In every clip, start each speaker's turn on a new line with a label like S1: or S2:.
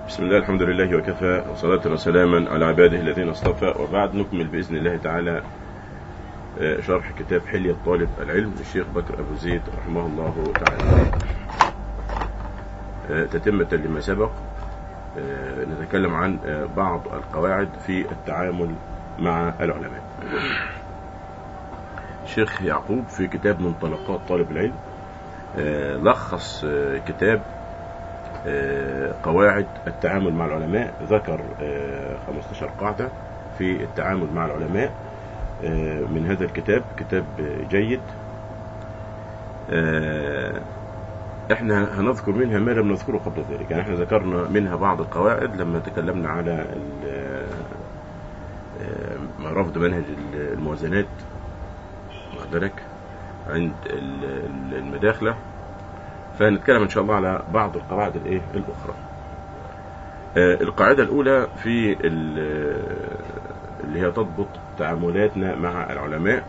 S1: بسم الله الحمد لله وكفى وصلاة وسلاما على عباده الذين اصطفى وبعد نكمل بإذن الله تعالى شرح كتاب حلية طالب العلم للشيخ بكر أبو زيد رحمه الله تعالى تتمة لما سبق نتكلم عن بعض القواعد في التعامل مع العلماء الشيخ يعقوب في كتاب منطلقات طالب العلم لخص كتاب قواعد التعامل مع العلماء ذكر 15 قاعدة في التعامل مع العلماء من هذا الكتاب كتاب جيد احنا هنذكر منها ما لم نذكره قبل ذلك يعني احنا ذكرنا منها بعض القواعد لما تكلمنا على رفض منهج الموازنات بالك عند المداخله فنتكلم ان شاء الله على بعض القواعد الايه الاخرى القاعده الاولى في اللي هي تضبط تعاملاتنا مع العلماء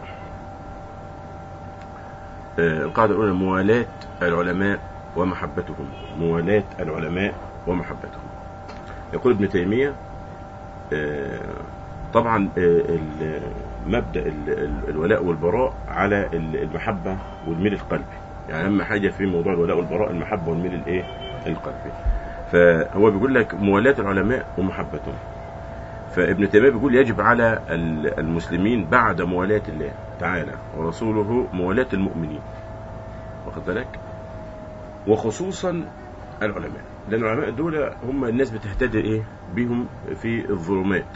S1: القاعده الاولى موالاه العلماء ومحبتهم موالاه العلماء ومحبتهم يقول ابن تيميه طبعا مبدا الولاء والبراء على المحبه والميل القلبي يعني اهم حاجه في موضوع الولاء والبراء المحبه والميل الايه القلبي فهو بيقول لك موالاه العلماء ومحبتهم فابن تيميه بيقول يجب على المسلمين بعد موالاه الله تعالى ورسوله موالاه المؤمنين واخد بالك وخصوصا العلماء لان العلماء دول هم الناس بتهتدي ايه بهم في الظلمات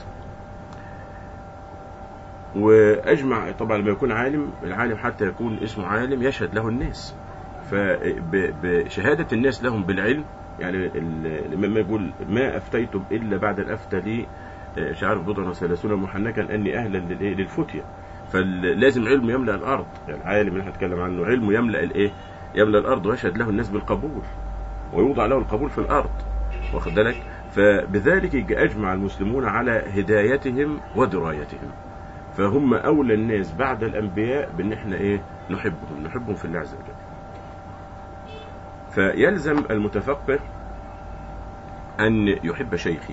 S1: واجمع طبعا لما يكون عالم العالم حتى يكون اسمه عالم يشهد له الناس فبشهاده الناس لهم بالعلم يعني الامام يقول ما افتيتم الا بعد الافتى لي شعار بضعا وثلاثون محنكا اني اهلا للفتيه فلازم علم يملا الارض يعني العالم اللي احنا هنتكلم عنه علمه يملا الايه يملا الارض ويشهد له الناس بالقبول ويوضع له القبول في الارض واخد بالك فبذلك اجمع المسلمون على هدايتهم ودرايتهم فهم اولى الناس بعد الانبياء بان احنا ايه نحبهم نحبهم في الله عز وجل فيلزم المتفقه ان يحب شيخه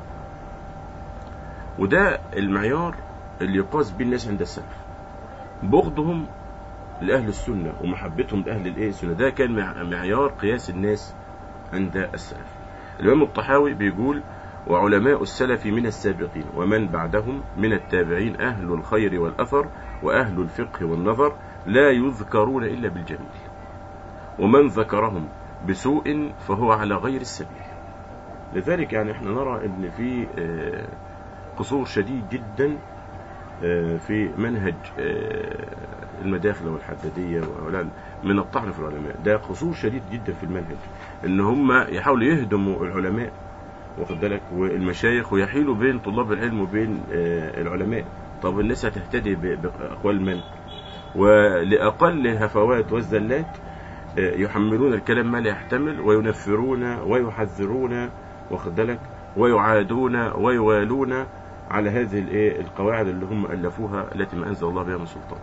S1: وده المعيار اللي يقاس به الناس عند السلف بغضهم لاهل السنه ومحبتهم لاهل الايه السنه ده كان معيار قياس الناس عند السلف الامام الطحاوي بيقول وعلماء السلف من السابقين ومن بعدهم من التابعين أهل الخير والأثر وأهل الفقه والنظر لا يذكرون إلا بالجميل ومن ذكرهم بسوء فهو على غير السبيل لذلك يعني احنا نرى ان في قصور شديد جدا في منهج المداخلة والحدادية من الطعن في العلماء ده قصور شديد جدا في المنهج ان هم يحاولوا يهدموا العلماء واخد بالك والمشايخ ويحيلوا بين طلاب العلم وبين العلماء طب الناس هتهتدي باقوال من ولاقل الهفوات والزلات يحملون الكلام ما لا يحتمل وينفرون ويحذرون واخد بالك ويعادون ويوالون على هذه الايه القواعد اللي هم الفوها التي ما انزل الله بها من سلطان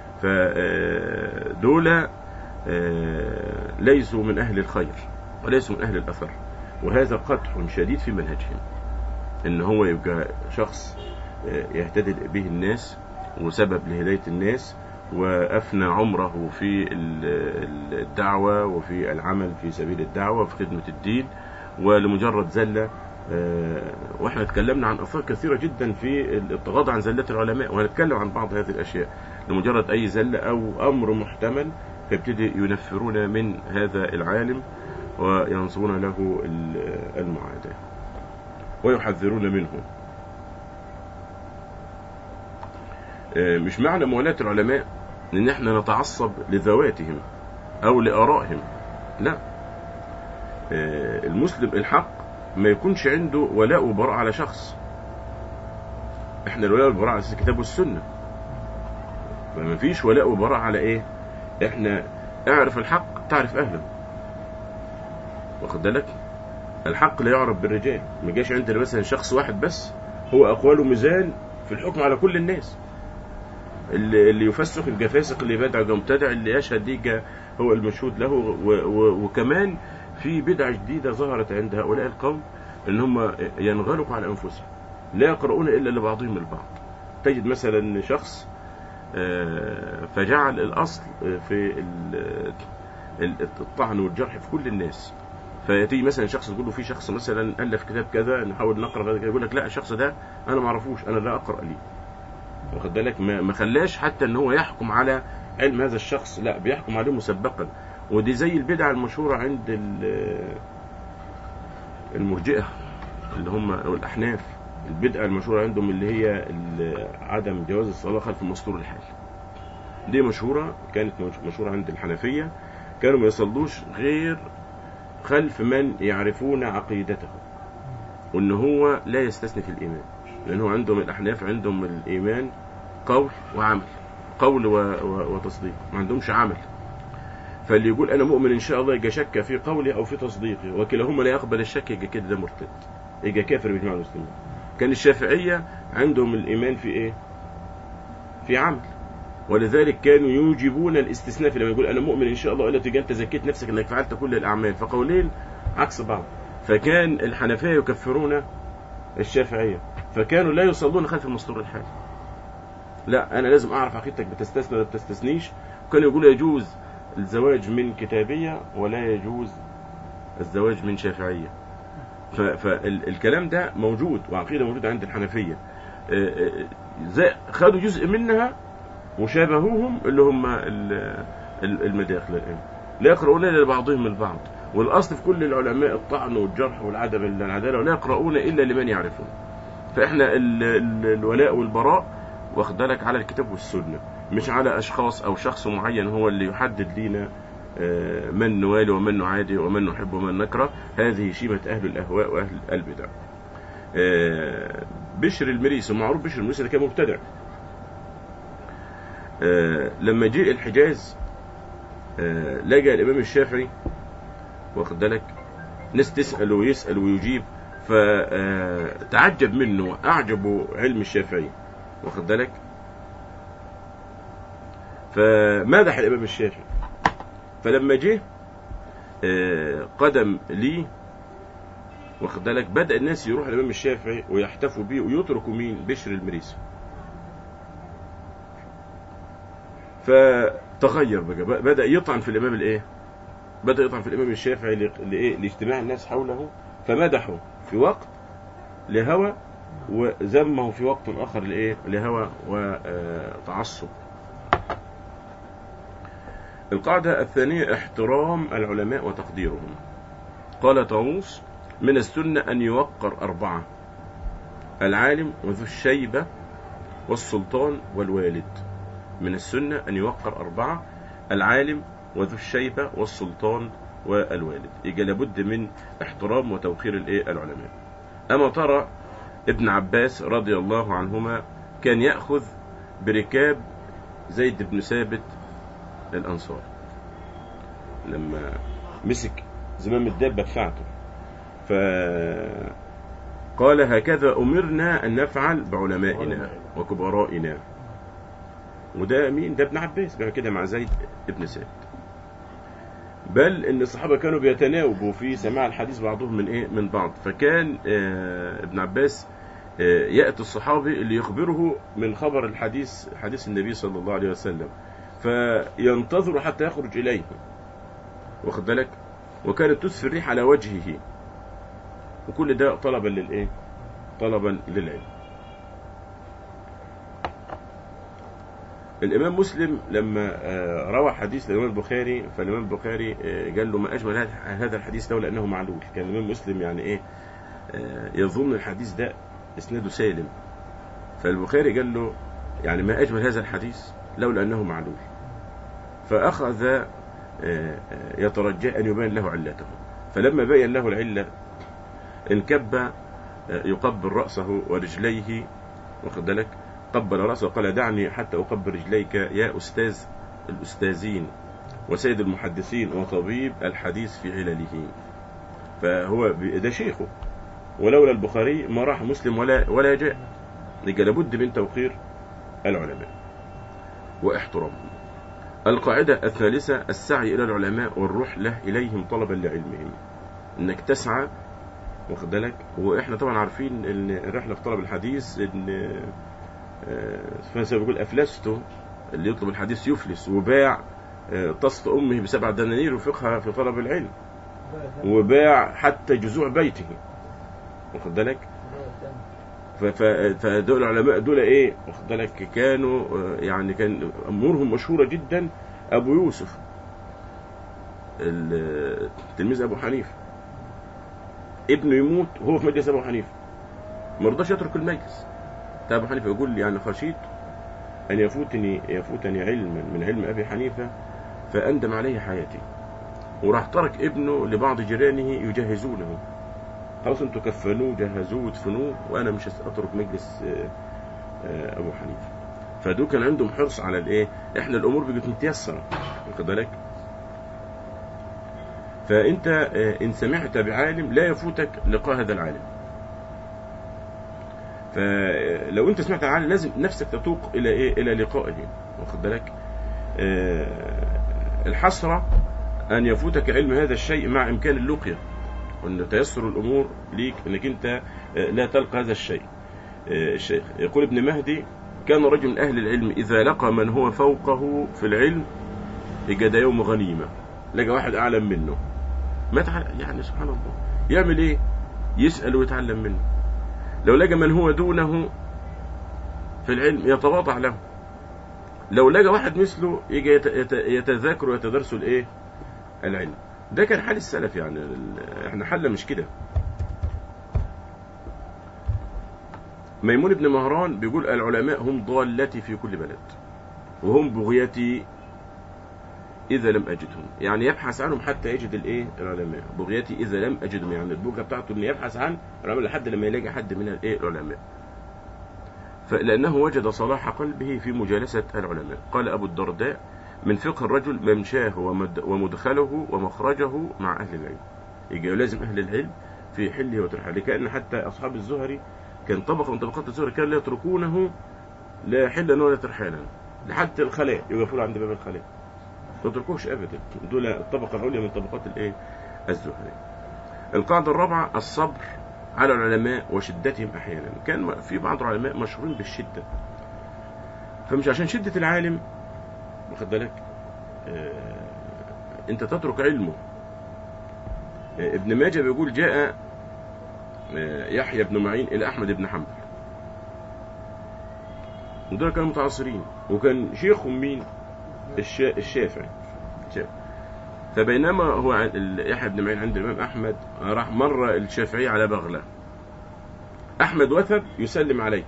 S1: فدول ليسوا من اهل الخير وليسوا من اهل الاثر وهذا قدح شديد في منهجهم ان هو يبقى شخص يهتدي به الناس وسبب لهداية الناس وأفنى عمره في الدعوة وفي العمل في سبيل الدعوة في خدمة الدين ولمجرد زلة واحنا اتكلمنا عن آثار كثيرة جدا في التغاضى عن زلات العلماء وهنتكلم عن بعض هذه الأشياء لمجرد أي زلة أو أمر محتمل فيبتدي ينفرون من هذا العالم وينصبون له المعاداة ويحذرون منه مش معنى موالاة العلماء ان احنا نتعصب لذواتهم او لارائهم لا المسلم الحق ما يكونش عنده ولاء وبراء على شخص احنا الولاء والبراء على اساس الكتاب والسنه فما فيش ولاء وبراء على ايه احنا اعرف الحق تعرف اهله واخد بالك الحق لا يعرف بالرجال ما جاش عندنا مثلا شخص واحد بس هو اقواله ميزان في الحكم على كل الناس اللي, اللي يفسق يبقى فاسق اللي يبدع يبقى مبتدع اللي يشهد يبقى هو المشهود له و و وكمان في بدعة جديدة ظهرت عند هؤلاء القوم ان هم ينغلقوا على انفسهم لا يقرؤون الا لبعضهم البعض تجد مثلا شخص آه، فجعل الاصل في ال- ال- الطعن والجرح في كل الناس فيتيجي مثلا شخص تقول له في شخص مثلا الف كتاب كذا نحاول نقرا هذا كذا يقول لك لا الشخص ده انا ما اعرفوش انا لا اقرا ليه واخد بالك ما ما خلاش حتى ان هو يحكم على علم هذا الشخص لا بيحكم عليه مسبقا ودي زي البدعه المشهوره عند ال- المرجئه اللي هم أو الاحناف البدعه المشهوره عندهم اللي هي ال- عدم جواز الصلاه خلف المستور الحال دي مشهوره كانت مش- مشهوره عند الحنفيه كانوا ما يصلوش غير خلف من يعرفون عقيدته وان هو لا يستثني في الايمان لانه عندهم الاحناف عندهم الايمان قول وعمل قول و... و... وتصديق ما عندهمش عمل فاللي يقول انا مؤمن ان شاء الله يجي شك في قولي او في تصديقي وكلاهما لا يقبل الشك يجي كده ده مرتد يجي كافر بجماعه المسلمين كان الشافعيه عندهم الايمان في ايه في عمل ولذلك كانوا يوجبون الاستثناء في لما يقول انا مؤمن ان شاء الله الا تجي انت زكيت نفسك انك فعلت كل الاعمال فقولين عكس بعض فكان الحنفيه يكفرون الشافعيه فكانوا لا يصلون خلف المستور الحال لا انا لازم اعرف عقيدتك بتستثنى ولا بتستثنيش كانوا يقولوا يجوز الزواج من كتابيه ولا يجوز الزواج من شافعيه فالكلام ده موجود وعقيده موجوده عند الحنفيه آه، آه، زي- خدوا جزء منها وشابهوهم اللي هم ال- ال- المداخل الآن لا يقرؤون إلا لبعضهم البعض والأصل في كل العلماء الطعن والجرح والعدم العدالة ولا يقرؤون إلا لمن يعرفون فإحنا ال- ال- الولاء والبراء واخد بالك على الكتاب والسنة مش على أشخاص أو شخص معين هو اللي يحدد لنا آه، من نوالي ومن نعادي ومن نحب ومن نكره هذه شيمة أهل الأهواء وأهل البدع آه، بشر المريسي ومعروف بشر المريسي ده كان مبتدع آه، لما جاء الحجاز آه، لجأ الإمام الشافعي واخد بالك ناس تسأل ويسأل ويجيب فتعجب منه وأعجبه علم الشافعي واخد بالك فمدح الإمام الشافعي فلما جه آه، قدم ليه واخد بالك بدأ الناس يروح الإمام الشافعي ويحتفوا بيه ويتركوا مين بشر المريسي فتغير بقى بدأ يطعن في الإمام الإيه؟ بدأ يطعن في الإمام الشافعي ل- لإيه؟ لاجتماع الناس حوله فمدحه في وقت لهوى وذمه في وقت آخر لإيه؟ لهوى وتعصب. القاعدة الثانية احترام العلماء وتقديرهم. قال طاووس من السنة أن يوقر أربعة العالم وذو الشيبة والسلطان والوالد من السنة أن يوقر أربعة العالم وذو الشيبة والسلطان والوالد يبقى لابد من احترام وتوقير الايه العلماء أما ترى ابن عباس رضي الله عنهما كان يأخذ بركاب زيد بن ثابت الأنصار لما مسك زمام الدابة بتاعته فقال هكذا أمرنا أن نفعل بعلمائنا وكبرائنا وده مين ده ابن عباس بيعمل كده مع زيد ابن ثابت بل ان الصحابه كانوا بيتناوبوا في سماع الحديث بعضهم من ايه من بعض فكان آه ابن عباس آه ياتي الصحابي اللي يخبره من خبر الحديث حديث النبي صلى الله عليه وسلم فينتظر حتى يخرج اليه واخد بالك وكانت تسفي الريح على وجهه وكل ده طلبا للايه طلبا للعلم الإمام مسلم لما آه، روى حديث الإمام البخاري فالإمام البخاري آه، قال له ما أجمل هذا- هذا الحديث لولا أنه معلول كان الإمام مسلم يعني إيه آه، يظن الحديث ده إسناده سالم فالبخاري قال له يعني ما أجمل هذا الحديث لولا أنه معلول فأخذ آه، آه، يترجى أن يبين له علته فلما بين له العلة انكب آه، يقبل رأسه ورجليه واخد بالك قبل رأسه وقال دعني حتى أقبل رجليك يا أستاذ الأستاذين وسيد المحدثين وطبيب الحديث في علله فهو ب- ده شيخه ولولا البخاري ما راح مسلم ولا ولا جاء يبقى لابد من توقير العلماء واحترامهم القاعدة الثالثة السعي إلى العلماء والرحلة إليهم طلبا لعلمهم إنك تسعى واخد بالك واحنا طبعا عارفين ان الرحله في طلب الحديث ان آه، سفيان الثوري بيقول افلسته اللي يطلب الحديث يفلس وباع آه، طست امه بسبع دنانير وفقها في طلب العلم وباع حتى جذوع بيته واخد بالك ف- ف- فدول العلماء دول ايه واخد بالك كانوا آه، يعني كان امورهم مشهوره جدا ابو يوسف ال- تلميذ ابو حنيفه ابنه يموت وهو في مجلس ابو حنيفه ما رضاش يترك المجلس بتاع ابو حنيفه يقول يعني خشيت ان يفوتني يفوتني علما من علم ابي حنيفه فاندم عليه حياتي وراح ترك ابنه لبعض جيرانه يجهزونه خلاص انتوا كفنوه جهزوه ودفنوه وانا مش اترك مجلس آه، آه، ابو حنيفه فدول كان عندهم حرص على الايه احنا الامور بقت متيسره واخد بالك فانت آه، ان سمعت بعالم لا يفوتك لقاء هذا العالم فلو انت سمعت عن عالم لازم نفسك تتوق الى ايه الى لقائه واخد بالك آه، الحسره ان يفوتك علم هذا الشيء مع امكان اللقيه وان تيسر الامور ليك انك انت آه، لا تلقى هذا الشيء آه، الشيخ يقول ابن مهدي كان رجل من اهل العلم اذا لقى من هو فوقه في العلم يجد يوم غنيمه لقى واحد اعلم منه ما تعال يعني سبحان الله يعمل ايه يسال ويتعلم منه لو لقى من هو دونه في العلم يتواضع له لو لقى واحد مثله يجي يت- يت- يتذاكر ويتدرس الايه العلم ده كان حال السلف يعني ال- احنا حالنا مش كده ميمون بن مهران بيقول العلماء هم ضالتي في كل بلد وهم بغيتي إذا لم أجدهم يعني يبحث عنهم حتى يجد الإيه العلماء بغيتي إذا لم أجدهم يعني البغية بتاعته إنه يبحث عن العلماء لحد لما يلاقي حد من الإيه العلماء فلأنه وجد صلاح قلبه في مجالسة العلماء قال أبو الدرداء من فقه الرجل ممشاه ومد ومدخله ومخرجه مع أهل العلم يجي لازم أهل العلم في حله وترحاله كأن حتى أصحاب الزهري كان طبقة من طبقات الزهري كان لا يتركونه لا حلا ولا ترحالا لحد الخلاء يقفون عند باب الخلاء ما تتركوش ابدا دول الطبقه العليا من طبقات الايه الزهري القاعده الرابعه الصبر على العلماء وشدتهم احيانا كان في بعض العلماء مشهورين بالشده فمش عشان شده العالم واخد بالك آه انت تترك علمه آه ابن ماجه بيقول جاء آه يحيى بن معين الى احمد بن حنبل ودول كانوا متعاصرين وكان شيخهم مين الشا... الشافعي شافعي. فبينما هو عن- ال- يحيى بن معين عند الامام احمد راح مر الشافعي على بغله احمد وثب يسلم عليه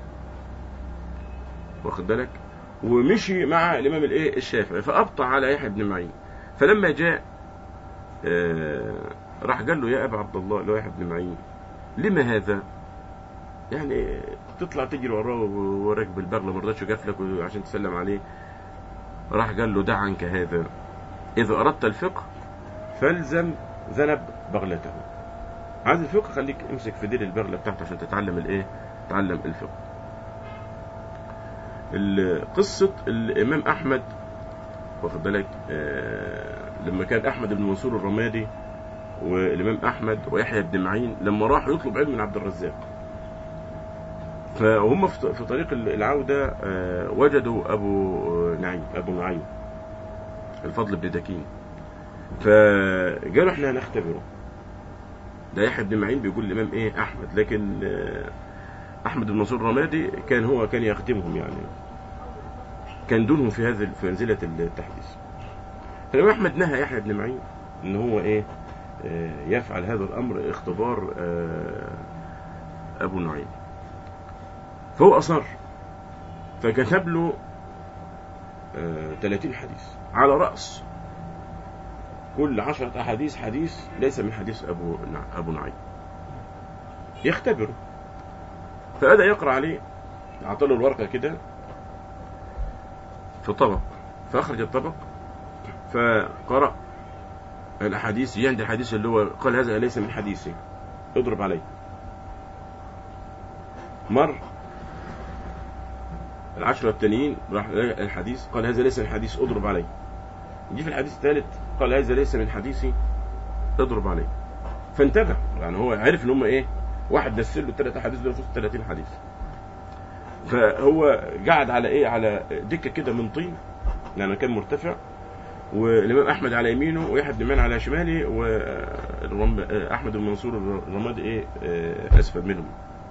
S1: واخد بالك ومشي مع الامام الايه الشافعي فابطا على يحيى بن معين فلما جاء آه، راح قال له يا ابا عبد الله اللي هو يحيى بن معين لما هذا يعني تطلع تجري وراه وراك بالبغله ما رضاش يقف لك عشان تسلم عليه راح قال له دع عنك هذا إذا أردت الفقه فالزم ذنب بغلته عايز الفقه خليك امسك في ديل البغلة بتاعته عشان تتعلم الايه تتعلم الفقه ال- قصة الإمام أحمد واخد بالك آه لما كان أحمد بن منصور الرمادي والإمام أحمد ويحيى بن معين لما راحوا يطلب علم من عبد الرزاق فهم في في طريق العودة آه، وجدوا أبو نعيم أبو نعيم الفضل بن دكين فقالوا احنا هنختبره ده يحيى بن معين بيقول الإمام إيه أحمد لكن آه، أحمد بن منصور الرمادي كان هو كان يخدمهم يعني كان دونهم في هذه في منزلة التحديث فالإمام أحمد نهى يحيى بن معين إن هو إيه آه، يفعل هذا الأمر اختبار آه، أبو نعيم فهو أصر فكتب له آه، 30 حديث على رأس كل عشرة أحاديث حديث ليس من حديث أبو نع- أبو نعيم يختبره فبدأ يقرأ عليه أعطى له الورقة كده في طبق فأخرج الطبق فقرأ الأحاديث عند الحديث اللي هو قال هذا ليس من حديثي اضرب عليه مر العشرة التانيين راح الحديث قال هذا ليس من حديث اضرب عليه يجي في الحديث الثالث قال هذا ليس من حديثي اضرب عليه فانتبه يعني هو عرف ان هم ايه واحد نسل له ثلاث احاديث دول فوق 30 حديث فهو قعد على ايه على دكه كده من طين لانه كان مرتفع والامام احمد على يمينه ويحيى بن معين على شماله واحمد المنصور الرمادي ايه آه، اسفل منهم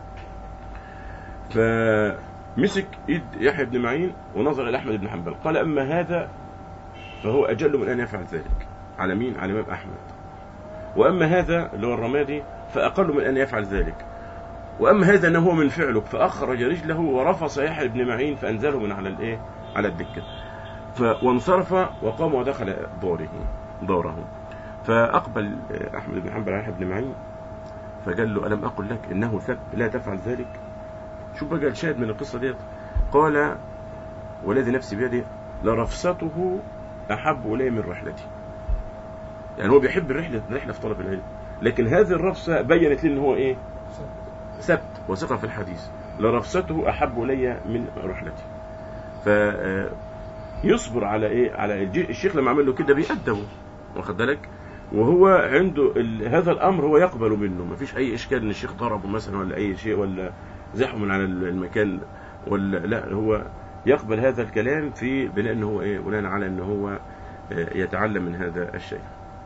S1: فمسك ايد يحيى بن معين ونظر الى احمد بن حنبل قال اما هذا فهو اجل من ان يفعل ذلك على مين على الامام احمد واما هذا اللي هو الرمادي فاقل من ان يفعل ذلك واما هذا انه هو من فعلك فاخرج رجله ورفص يحيى بن معين فانزله من على الايه على الدكه ف- وانصرف وقام ودخل داره داره فاقبل احمد بن حنبل على يحيى بن معين فقال له الم اقل لك انه ثب لا تفعل ذلك شوف بقى الشاهد من القصه ديت قال والذي نفسي بيده لرفسته احب الي من رحلتي يعني هو بيحب الرحله الرحله في طلب العلم لكن هذه الرفسه بينت لي ان هو ايه ثبت وثقه في الحديث لرفسته احب الي من رحلتي ف آه، يصبر على ايه على الج- الشيخ لما عمل له كده بيأدبه واخد بالك وهو عنده ال... هذا الامر هو يقبل منه ما فيش اي اشكال ان الشيخ ضربه مثلا ولا اي شيء ولا زحه من على المكان ولا لا هو يقبل هذا الكلام في بناء ان هو ايه بناء على ان هو آه، يتعلم من هذا الشيء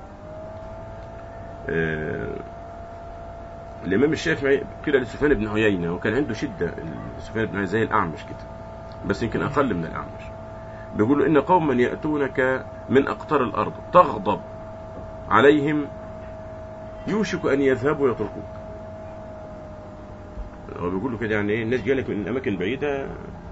S1: آه، الامام الشافعي قيل لسفيان بن عيينه وكان عنده شده سفيان بن عيينه زي الاعمش كده بس يمكن اقل من الاعمش بيقولوا ان قوما ياتونك من اقطار الارض تغضب عليهم يوشك ان يذهبوا يتركوك هو بيقولوا كده يعني ايه الناس جالك من اماكن بعيده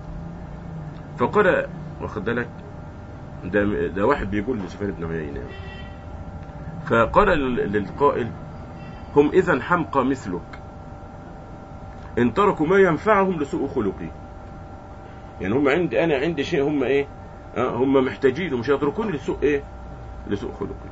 S1: فقال واخد بالك ده ده واحد بيقول لسفيان بن عيينه فقال لل- للقائل هم اذا حمقى مثلك ان تركوا ما ينفعهم لسوء خلقي يعني هم عندي انا عندي شيء هم ايه آه، هم محتاجينه مش هيتركوني لسوء ايه لسوء خلقي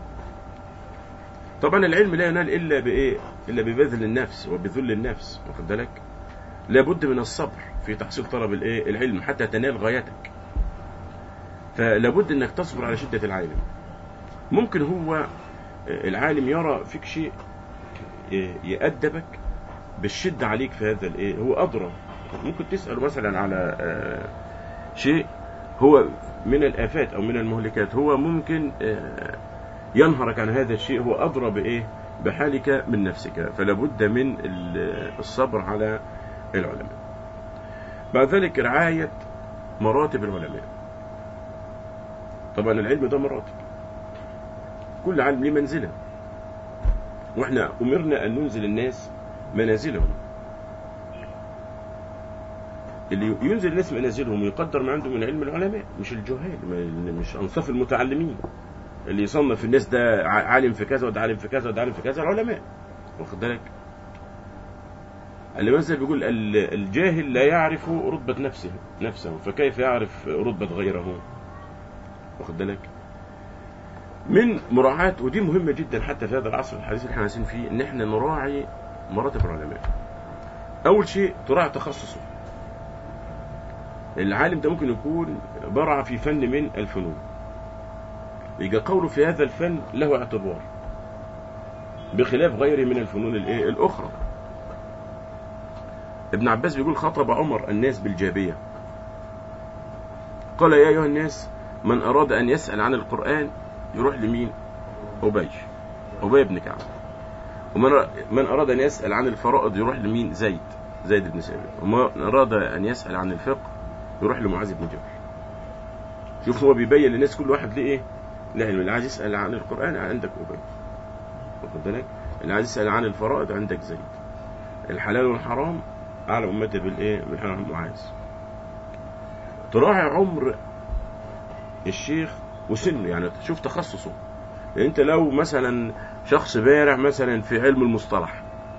S1: طبعا العلم لا ينال الا بايه الا ببذل النفس وبذل النفس واخد بالك لابد من الصبر في تحصيل طلب الايه العلم حتى تنال غايتك فلابد انك تصبر على شده العالم ممكن هو آه، العالم يرى فيك شيء ي- يأدبك بالشدة عليك في هذا الايه هو أدرى ممكن تسأله مثلا على آه، شيء هو من الآفات أو من المهلكات هو ممكن آه، ينهرك عن هذا الشيء هو أدرى بإيه بحالك من نفسك فلا بد من ال- الصبر على العلماء بعد ذلك رعاية مراتب العلماء طبعا العلم ده مراتب كل عالم ليه منزله واحنا امرنا ان ننزل الناس منازلهم اللي ينزل الناس منازلهم ويقدر ما عندهم من علم العلماء مش الجهال ما- مش انصاف المتعلمين اللي يصنف الناس ده ع- عالم في كذا وده عالم في كذا وده عالم في كذا العلماء واخد بالك المثل بيقول ال- الجاهل لا يعرف رتبة نفسه نفسه فكيف يعرف رتبة غيره واخد بالك من مراعاة ودي مهمة جدا حتى في هذا العصر الحديث اللي احنا عايزين فيه ان احنا نراعي مراتب العلماء. أول شيء تراعي تخصصه. العالم ده ممكن يكون برع في فن من الفنون. يبقى قوله في هذا الفن له اعتبار. بخلاف غيره من الفنون الايه الأخرى. ابن عباس بيقول خاطب عمر الناس بالجابية. قال يا أيها الناس من أراد أن يسأل عن القرآن يروح لمين؟ أبي أبي بن كعب ومن من أراد أن يسأل عن الفرائض يروح لمين؟ زيد زيد بن ثابت ومن أراد أن يسأل عن الفقه يروح لمعاذ بن جبل شوف هو بيبين للناس كل واحد ليه إيه؟ لا اللي عايز يسأل عن القرآن عندك أبي واخد بالك؟ اللي عايز يسأل عن الفرائض عندك زيد الحلال والحرام أعلى أمته بالإيه؟ بالحرام معاذ تراعي عمر الشيخ وسنه يعني شوف تخصصه يعني انت لو مثلا شخص بارع مثلا في علم المصطلح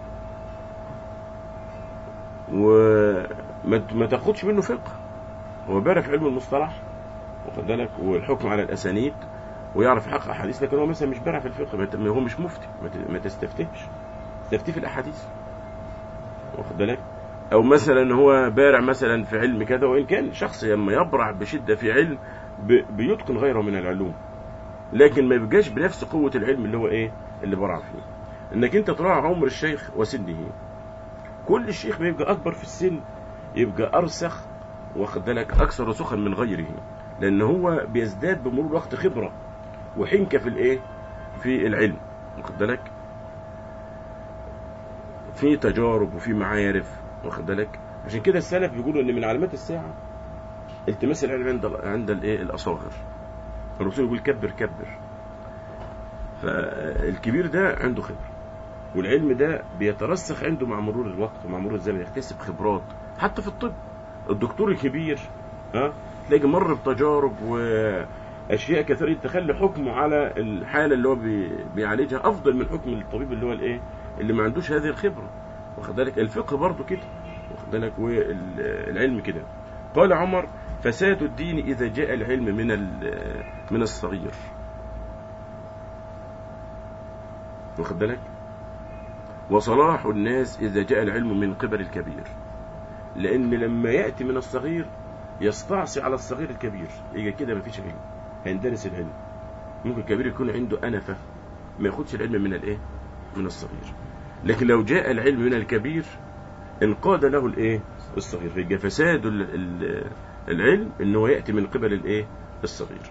S1: وما ما تاخدش منه فقه هو بارع في علم المصطلح واخد بالك والحكم على الاسانيد ويعرف يحقق احاديث لكن هو مثلا مش بارع في الفقه ما ت- هو مش مفتي ما ت- ما تستفتيش تستفتي في الاحاديث واخد بالك او مثلا هو بارع مثلا في علم كذا وان كان شخص لما يبرع بشده في علم ب- بيتقن غيره من العلوم لكن ما يبقاش بنفس قوة العلم اللي هو ايه اللي برع فيه انك انت تراعي عمر الشيخ وسنه كل الشيخ ما يبقى اكبر في السن يبقى ارسخ واخد بالك اكثر رسوخا من غيره لان هو بيزداد بمرور الوقت خبره وحنكه في الايه في العلم واخد بالك في تجارب وفي معارف واخد بالك عشان كده السلف بيقولوا ان من علامات الساعه التماس العلم عند عند الايه الاصاغر الرسول يقول كبر كبر فالكبير ده عنده خبره والعلم ده بيترسخ عنده مع مرور الوقت ومع مرور الزمن يكتسب خبرات حتى في الطب الدكتور الكبير ها تلاقي مر بتجارب واشياء كثيره تخلي حكمه على الحاله اللي هو بي... بيعالجها افضل من حكم الطبيب اللي هو الايه اللي ما عندوش هذه الخبره واخد بالك الفقه برضه كده واخد بالك والعلم كده قال عمر فساد الدين اذا جاء العلم من ال- من الصغير واخد بالك وصلاح الناس اذا جاء العلم من قبل الكبير لان لما ياتي من الصغير يستعصي على الصغير الكبير يجي كده مفيش علم هيندرس العلم ممكن الكبير يكون عنده انفه ما ياخدش العلم من الايه من الصغير لكن لو جاء العلم من الكبير انقاد له الايه الصغير فيبقى فساد ال- ال- العلم انه ياتي من قبل الايه الصغير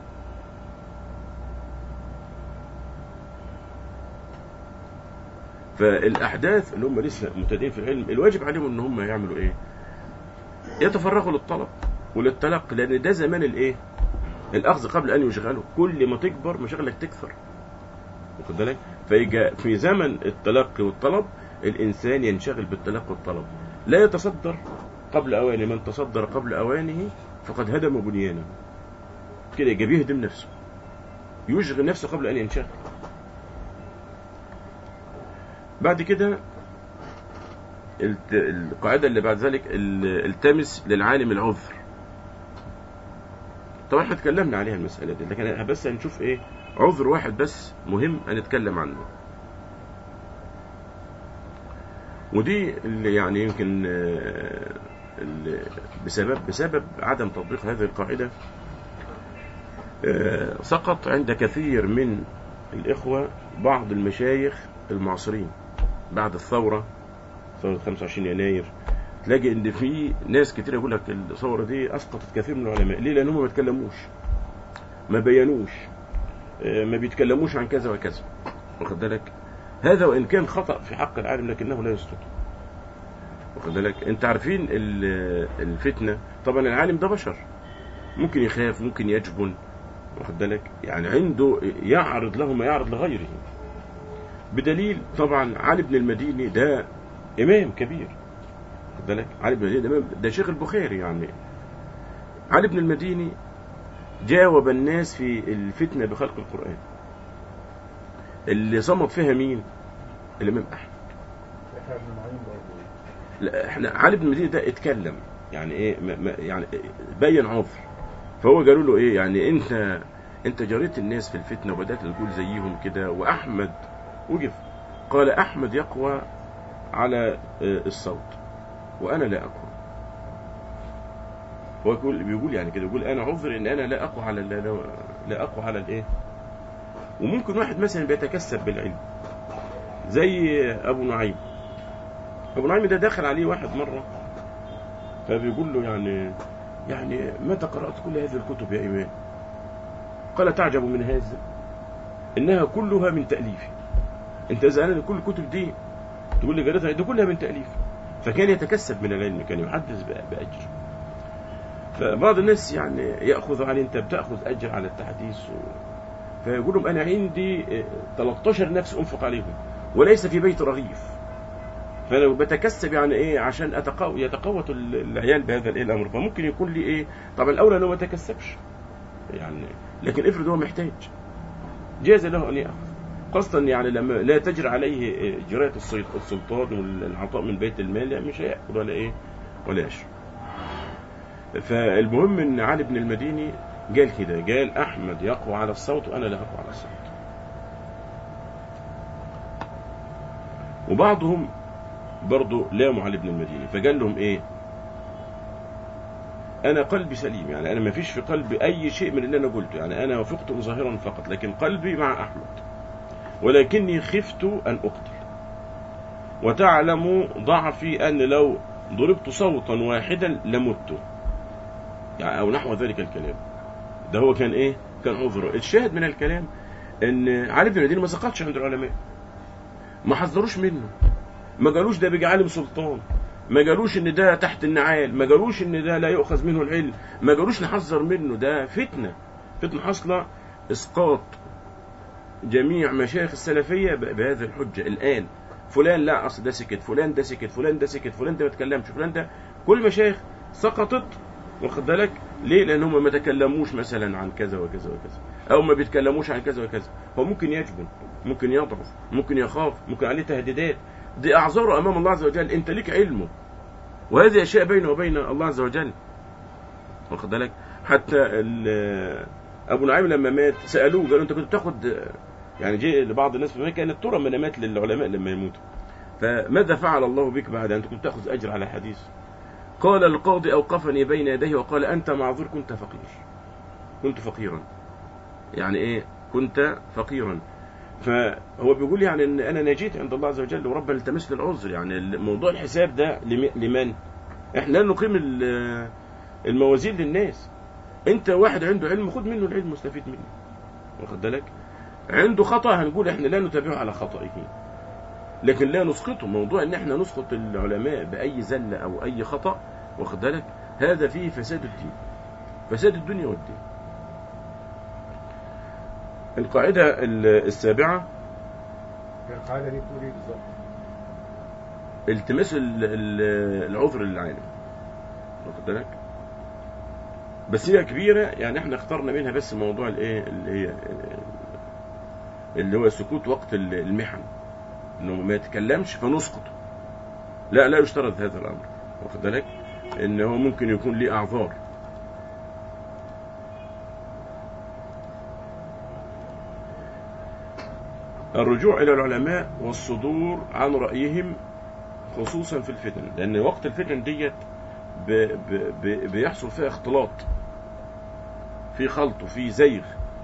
S1: فالاحداث اللي هم لسه مبتدئين في العلم الواجب عليهم ان هم يعملوا ايه يتفرغوا للطلب وللتلقي لان ده زمان الايه الاخذ قبل ان يشغله كل ما تكبر مشاغلك تكثر واخد بالك فيجي في زمن التلقي والطلب الانسان ينشغل بالتلقي والطلب لا يتصدر قبل اوانه من تصدر قبل اوانه فقد هدم بنيانه كده يجي بيهدم نفسه يشغل نفسه قبل ان ينشغل بعد كده الت- القاعدة اللي بعد ذلك ال- التمس للعالم العذر طبعا احنا اتكلمنا عليها المسألة دي لكن بس هنشوف ايه عذر واحد بس مهم هنتكلم عنه ودي اللي يعني يمكن آه، اللي بسبب بسبب عدم تطبيق هذه القاعدة آه، سقط عند كثير من الإخوة بعض المشايخ المعاصرين بعد الثورة ثورة 25 يناير تلاقي ان في ناس كتير يقول لك الثورة دي اسقطت كثير من العلماء ليه لانهم ما اتكلموش ما بينوش آه، ما بيتكلموش عن كذا وكذا واخد بالك هذا وان كان خطأ في حق العالم لكنه لا يسقط واخد بالك انت عارفين ال- الفتنة طبعا العالم ده بشر ممكن يخاف ممكن يجبن واخد بالك يعني عنده يعرض له ما يعرض لغيره بدليل طبعا علي بن المديني ده امام كبير واخد بالك علي بن المديني ده, إمام- ده شيخ البخاري يعني علي بن المديني جاوب الناس في الفتنة بخلق القرآن اللي صمت فيها مين الإمام أحمد
S2: احنا ابن معين برضه
S1: لا احنا علي بن المديني ده اتكلم يعني ايه ما ما يعني بين عذر فهو قالوا له ايه يعني انت انت جريت الناس في الفتنه وبدات تقول زيهم كده واحمد وقف قال احمد يقوى على آه، الصوت وانا لا اقوى هو يقول بيقول يعني كده يقول انا عذر ان انا لا اقوى على لا, لا, لا اقوى على الايه وممكن واحد مثلا بيتكسب بالعلم زي ابو نعيم ابو نعيم ده دخل عليه واحد مره فبيقول له يعني يعني متى قرات كل هذه الكتب يا امام قال تعجب من هذا انها كلها من تاليفي انت زعلان كل الكتب دي تقول لي قريتها دي كلها من تاليفي فكان يتكسب من العلم كان يحدث بأ- باجر فبعض الناس يعني ياخذ عليه انت بتاخذ اجر على التحديث و... فيقول لهم انا عندي اه، 13 نفس انفق عليهم وليس في بيت رغيف فانا بتكسب يعني ايه عشان اتقو يتقوت ال- العيال بهذا الايه الامر فممكن يكون لي ايه طبعا الاولى انه ما يتكسبش يعني لكن افرض هو محتاج جاز له ان ياخذ خاصة يعني لما لا تجري عليه إيه، جراية السيط- السلطان والعطاء من بيت المال يعني مش هياكل ولا ايه ولا يشرب فالمهم ان علي بن المديني قال كده قال احمد يقوى على الصوت وانا لا اقوى على الصوت وبعضهم برضه لاموا علي بن المديني فقال لهم ايه انا قلبي سليم يعني انا ما فيش في قلبي اي شيء من اللي انا قلته يعني انا وافقت ظاهرا فقط لكن قلبي مع احمد ولكني خفت أن أقتل وتعلم ضعفي أن لو ضربت صوتا واحدا لمت يعني أو نحو ذلك الكلام ده هو كان إيه كان عذره الشاهد من الكلام ان علي بن المديني ما سقطش عند العلماء ما حذروش منه ما قالوش ده بيجي عالم سلطان ما قالوش ان ده تحت النعال ما قالوش ان ده لا يؤخذ منه العلم ما قالوش نحذر منه ده فتنه فتنه حاصله اسقاط جميع مشايخ السلفيه ب- بهذه الحجه الان فلان لا اصل ده سكت فلان ده سكت فلان ده سكت فلان ده ما اتكلمش فلان ده كل مشايخ سقطت واخد بالك ليه لان هم ما تكلموش مثلا عن كذا وكذا وكذا او ما بيتكلموش عن كذا وكذا هو ممكن يجبن ممكن يضعف ممكن يخاف ممكن عليه تهديدات دي اعذاره امام الله عز وجل انت ليك علمه وهذه اشياء بينه وبين الله عز وجل واخد بالك حتى ال- ابو نعيم لما مات سالوه قالوا انت كنت بتاخد يعني جه لبعض الناس في مكه كانت ترى منامات للعلماء لما يموتوا فماذا فعل الله بك بعد ان كنت تاخذ اجر على حديث قال القاضي اوقفني بين يديه وقال انت معذور كنت فقير كنت فقيرا يعني ايه كنت فقيرا فهو بيقول يعني ان انا نجيت عند الله عز وجل وربنا التمس لي العذر يعني موضوع الحساب ده لم- لمن احنا لا نقيم ال- الموازين للناس انت واحد عنده علم خد منه العلم مستفيد منه واخد بالك عنده خطأ هنقول احنا لا نتابعه على خطئه لكن لا نسقطه موضوع ان احنا نسقط العلماء باي زله او اي خطأ واخد بالك هذا فيه فساد الدين فساد الدنيا والدين القاعدة ال- السابعة
S2: القاعدة دي بتقول ايه بالظبط؟
S1: التماس ال- ال- العذر للعالم واخد بالك بس هي كبيرة يعني احنا اخترنا منها بس موضوع الايه اللي هي اللي هو السكوت وقت ال- المحن انه ما يتكلمش فنسقط لا لا يشترط هذا الامر واخد بالك ان هو ممكن يكون ليه اعذار الرجوع الى العلماء والصدور عن رايهم خصوصا في الفتن لان وقت الفتن ديت ب... ب... ب... بيحصل فيها اختلاط في خلط وفي زيغ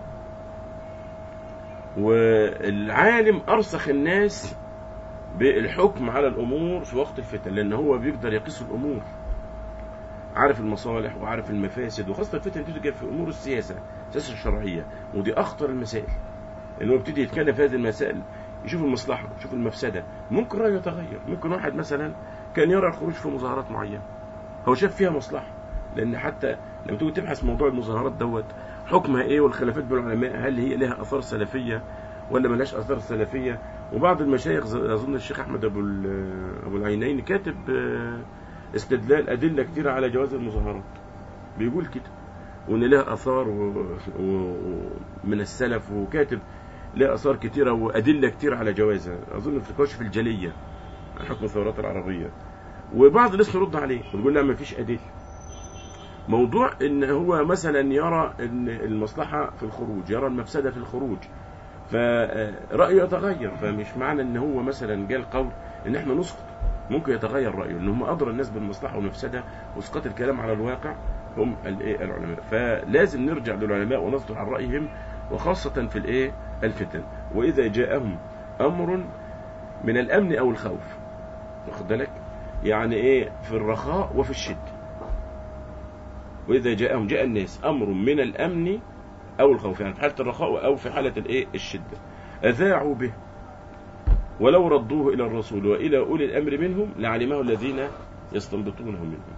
S1: والعالم ارسخ الناس بالحكم على الامور في وقت الفتن لان هو بيقدر يقيس الامور عارف المصالح وعارف المفاسد وخاصه الفتن دي تجي في امور السياسه السياسه الشرعيه ودي اخطر المسائل ان هو يبتدي يتكلم في هذه المسائل يشوف المصلحه يشوف المفسده ممكن رايه يتغير ممكن واحد مثلا كان يرى الخروج في مظاهرات معينه هو شاف فيها مصلحه لان حتى لما تيجي تبحث موضوع المظاهرات دوت حكمها ايه والخلافات بين العلماء هل هي لها اثار سلفيه ولا ملهاش اثار سلفيه وبعض المشايخ ز- اظن الشيخ احمد ابو ال- ابو العينين كاتب آه، استدلال ادله كتير على جواز المظاهرات بيقول كده وان لها اثار و... و... و... من السلف وكاتب لها اثار كتيره وادله كتير على جوازها اظن في كشف الجليه عن حكم الثورات العربيه وبعض الناس يرد عليه ويقول لا ما فيش ادله موضوع ان هو مثلا يرى ان المصلحه في الخروج يرى المفسده في الخروج فرأيه يتغير فمش معنى ان هو مثلا جاء القول ان احنا نسقط ممكن يتغير رأيه ان هم ادرى الناس بالمصلحه والمفسده واسقاط الكلام على الواقع هم الايه العلماء فلازم نرجع للعلماء ونصدر عن رأيهم وخاصة في الايه الفتن واذا جاءهم امر من الامن او الخوف واخد بالك يعني ايه في الرخاء وفي الشده واذا جاءهم جاء الناس امر من الامن او الخوف يعني في حاله الرخاء او في حاله الايه الشده اذاعوا به ولو ردوه الى الرسول والى اولي الامر منهم لعلمه الذين يستنبطونه منهم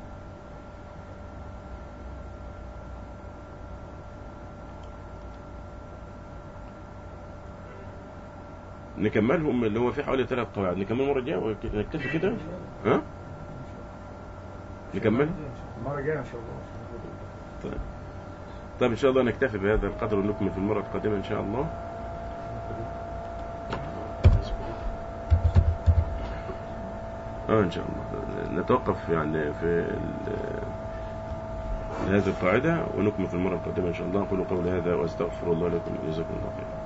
S1: نكملهم اللي هو في حوالي ثلاث قواعد نكمل المره الجايه ولا نكتفي كده ها نكمل
S2: المرة الجاية ان شاء الله
S1: طيب طيب ان شاء الله نكتفي بهذا القدر ونكمل في المره القادمه ان شاء الله اه ان شاء الله نتوقف يعني في ال- هذه القاعده ونكمل في المره القادمه ان شاء الله اقول قولي هذا واستغفر الله لكم جزاكم الله خيرا